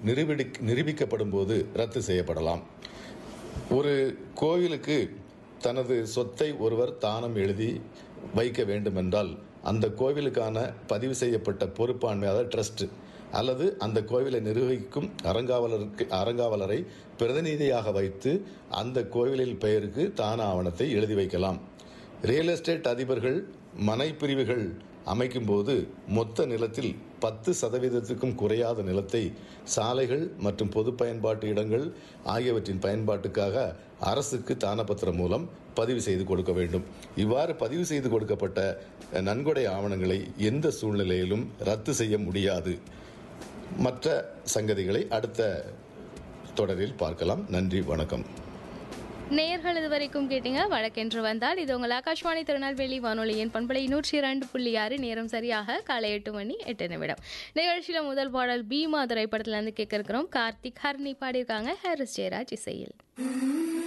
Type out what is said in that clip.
நிரூபிடி நிரூபிக்கப்படும் போது ரத்து செய்யப்படலாம் ஒரு கோவிலுக்கு தனது சொத்தை ஒருவர் தானம் எழுதி வைக்க வேண்டுமென்றால் அந்த கோவிலுக்கான பதிவு செய்யப்பட்ட பொறுப்பாண்மை அதாவது ட்ரஸ்ட் அல்லது அந்த கோவிலை நிர்வகிக்கும் அறங்காவலருக்கு அறங்காவலரை பிரதிநிதியாக வைத்து அந்த கோவிலில் பெயருக்கு தான ஆவணத்தை எழுதி வைக்கலாம் ரியல் எஸ்டேட் அதிபர்கள் மனை பிரிவுகள் அமைக்கும்போது மொத்த நிலத்தில் பத்து சதவீதத்துக்கும் குறையாத நிலத்தை சாலைகள் மற்றும் பொது பயன்பாட்டு இடங்கள் ஆகியவற்றின் பயன்பாட்டுக்காக அரசுக்கு தானப்பத்திரம் மூலம் பதிவு செய்து கொடுக்க வேண்டும் இவ்வாறு பதிவு செய்து கொடுக்கப்பட்ட நன்கொடை ஆவணங்களை எந்த சூழ்நிலையிலும் ரத்து செய்ய முடியாது மற்ற சங்கதிகளை அடுத்த தொடரில் பார்க்கலாம் நன்றி வணக்கம் நேயர்கள் இதுவரைக்கும் கேட்டீங்க வழக்கென்று வந்தால் இது உங்கள் ஆகாஷ்வாணி திருநெல்வேலி வானொலியின் பண்பலை நூற்றி இரண்டு புள்ளி ஆறு நேரம் சரியாக காலை எட்டு மணி எட்டு நிமிடம் நிகழ்ச்சியில் முதல் பாடல் பீமா திரைப்படத்துல இருந்து கேட்க இருக்கிறோம் கார்த்திக் ஹர்னி பாடியிருக்காங்க ஹாரிஸ் ஜெயராஜ் இசையில்